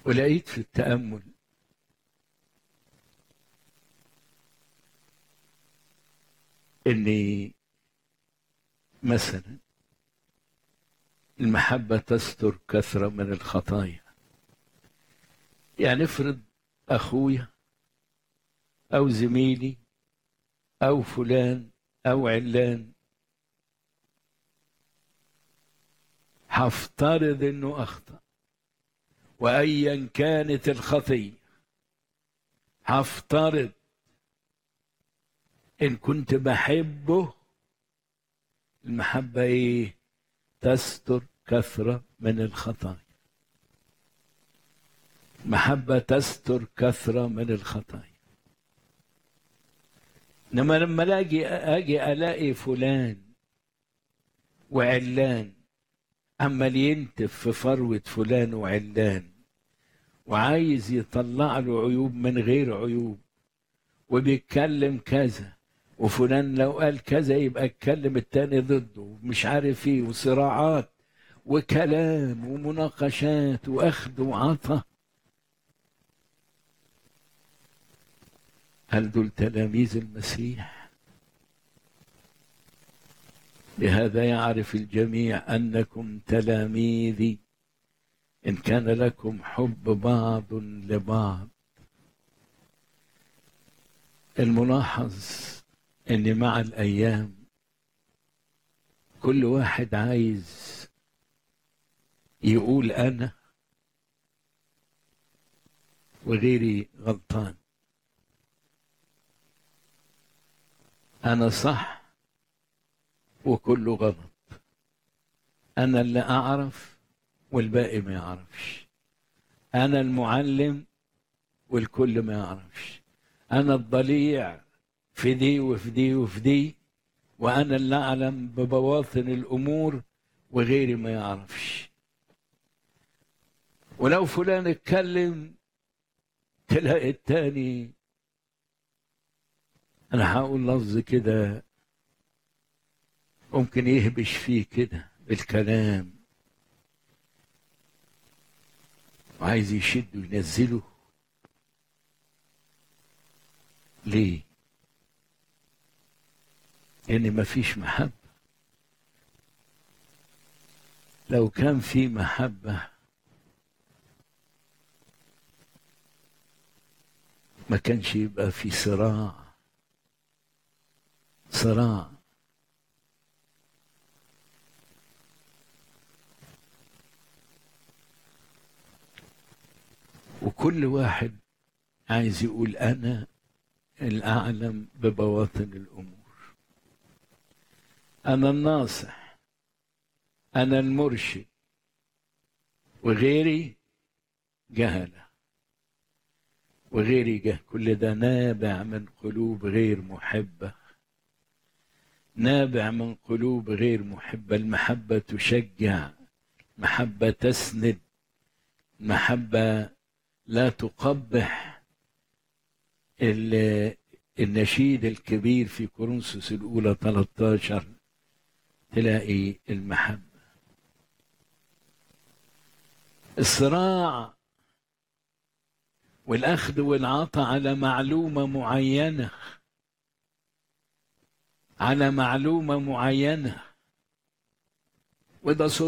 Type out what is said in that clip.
ولقيت في التأمل إن مثلا المحبة تستر كثرة من الخطايا يعني افرض أخويا أو زميلي أو فلان أو علان هفترض إنه أخطأ وأيا كانت الخطية هفترض إن كنت بحبه المحبة إيه؟ تستر كثرة من الخطايا محبة تستر كثرة من الخطايا إنما لما أجي أجي ألاقي فلان وعلان عمال ينتف في فروة فلان وعلان وعايز يطلع له عيوب من غير عيوب وبيتكلم كذا وفلان لو قال كذا يبقى اتكلم التاني ضده مش عارف ايه وصراعات وكلام ومناقشات واخد وعطا هل دول تلاميذ المسيح لهذا يعرف الجميع انكم تلاميذي ان كان لكم حب بعض لبعض الملاحظ ان مع الايام كل واحد عايز يقول انا وغيري غلطان انا صح وكله غلط انا اللي اعرف والباقي ما يعرفش انا المعلم والكل ما يعرفش انا الضليع في دي وفي دي وفي دي وانا اللي اعلم ببواطن الامور وغيري ما يعرفش ولو فلان اتكلم تلاقي التاني انا هقول لفظ كده ممكن يهبش فيه كده بالكلام وعايز يشد وينزله ليه لان مفيش محبه لو كان في محبه ما كانش يبقى في صراع صراع وكل واحد عايز يقول انا الاعلم ببواطن الامور انا الناصح انا المرشد وغيري جهله وغيري جه كل ده نابع من قلوب غير محبه نابع من قلوب غير محبه المحبه تشجع محبه تسند محبه لا تقبح النشيد الكبير في كورنثوس الأولى 13 تلاقي المحبة الصراع والأخذ والعطاء على معلومة معينة على معلومة معينة وده